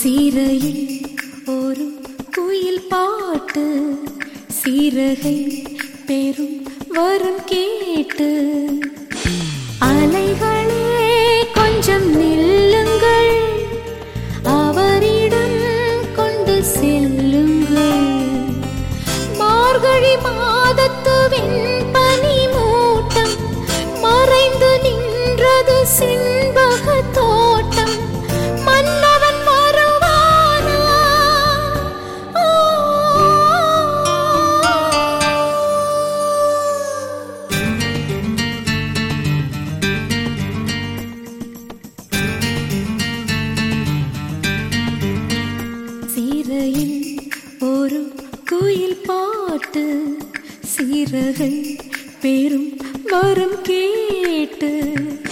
சீரையில் ஒரு குயில் பாட்டு சீரகை பெரும் வரும் கேட்டு அலைகளே கொஞ்சம் நில்லுங்கள் அவரிடம் கொண்டு செல்லுங்கள் மார்கழி மாதத்து வெண்பனி மூட்டம் மறைந்து நின்றது சின்பக தோட்டம் மன்னவன் வருவானா ஆ. சீரையில் ஒரு குயில் பாட்டு சீரகை பெரும் வரும் கேட்டு